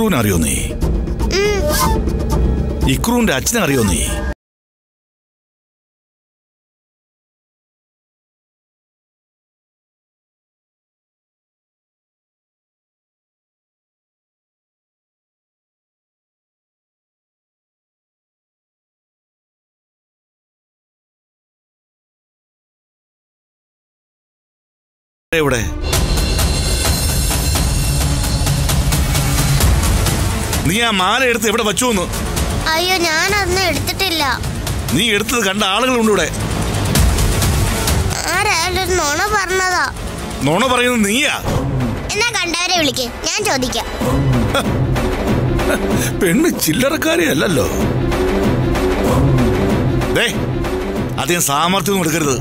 ഇക്രൂവിനെ അറിയോ നീ ഇക്രൂവിന്റെ അച്ഛനെ അറിയോ നീ എവിടെ നീ ആ മാല എടുത്ത് എവിടെ വച്ചു എന്ന് അയ്യോ ഞാൻ അതൊന്നും എടുത്തിട്ടില്ല നീ എടുത്തത് കണ്ട ആളുകളുണ്ട് ഇവിടെ ആരായാലും ഒരു നുണ പറഞ്ഞതാ നോണ പറയുന്നത് നീയാ എന്നാ കണ്ടവരെ വിളിക്ക് ഞാൻ ചോദിക്കാം പെണ്ണ് ചില്ലറക്കാരി അല്ലല്ലോ ദേ അധികം സാമർത്ഥ്യം എടുക്കരുത്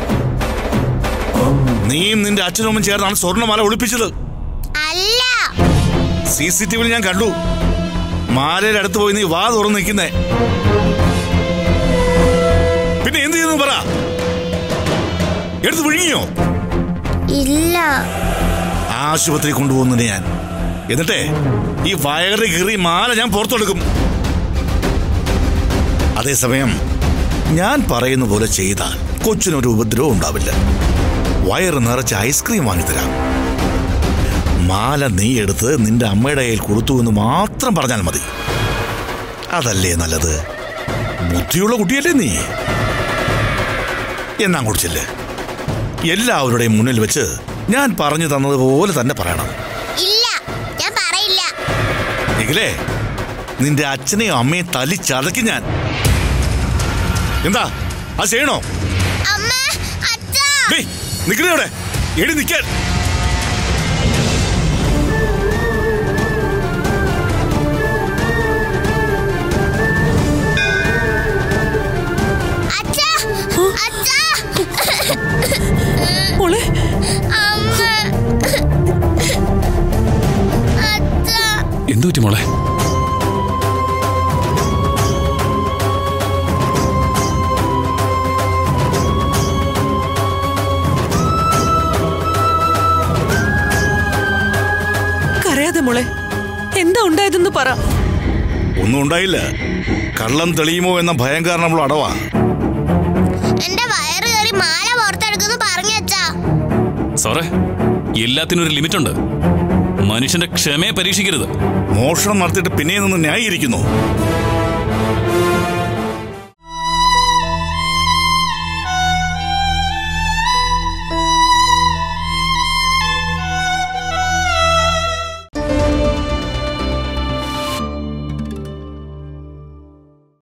നീയും നിന്റെ അച്ഛനും അമ്മയും ചേർന്നാണ് സ്വർണ്ണമാല ഒളിപ്പിച്ചത് അല്ല സി സി ടി വിയിൽ ഞാൻ കണ്ടു മാലയുടെ അടുത്ത് പോയി നീ വാ തുറന്ന് നിൽക്കുന്നേ പിന്നെ എന്ത് ചെയ്യുന്നു പറ എടുത്ത് വിഴുങ്ങിയോ ഇല്ല ആശുപത്രി കൊണ്ടുപോകുന്നു ഞാൻ എന്നിട്ടേ ഈ വയറ് കീറി മാല ഞാൻ പുറത്തെടുക്കും അതേസമയം ഞാൻ പറയുന്ന പോലെ ചെയ്താൽ കൊച്ചിനൊരു ഉപദ്രവം ഉണ്ടാവില്ല വയറ് നിറച്ച് ഐസ്ക്രീം വാങ്ങിത്തരാം മാല നീ എടുത്ത് നിന്റെ അമ്മയുടെ കയ്യിൽ കൊടുത്തു എന്ന് മാത്രം പറഞ്ഞാൽ മതി അതല്ലേ നല്ലത് ബുദ്ധിയുള്ള കുട്ടിയല്ലേ നീ എന്നാ കുടിച്ചില്ലേ എല്ലാവരുടെയും മുന്നിൽ വെച്ച് ഞാൻ പറഞ്ഞു തന്നതുപോലെ തന്നെ പറയണം ഇല്ല ഞാൻ പറയില്ല എങ്കിലേ നിന്റെ അച്ഛനെയും അമ്മയും തല്ലി ചതയ്ക്കും ഞാൻ എന്താ അത് ചെയ്യണോ അമ്മ അച്ഛാ ഡേയ്, നിക്കണേ അവിടെ എടി നിക്കാൻ അച്ഛാ അച്ഛാ മോളെ അമ്മ അച്ഛാ എന്തു പറ്റി മോളെ കരയാതെ മോളെ എന്താ ഉണ്ടായതെന്ന് പറ ഒന്നും ഉണ്ടായില്ല കള്ളം തെളിയുമോ എന്ന ഭയം കാരണം നമ്മൾ അടവാ എന്റെ വയറ് കയറി മാല പുറത്തെടുക്കുന്നു പറഞ്ഞു അച്ഛാ സാറേ എല്ലാത്തിനും ഒരു ലിമിറ്റ് ഉണ്ട് മനുഷ്യന്റെ ക്ഷമയെ പരീക്ഷിക്കരുത് മോഷണം നടത്തിയിട്ട് പിന്നെ നിന്ന് ന്യായീകരിക്കുന്നു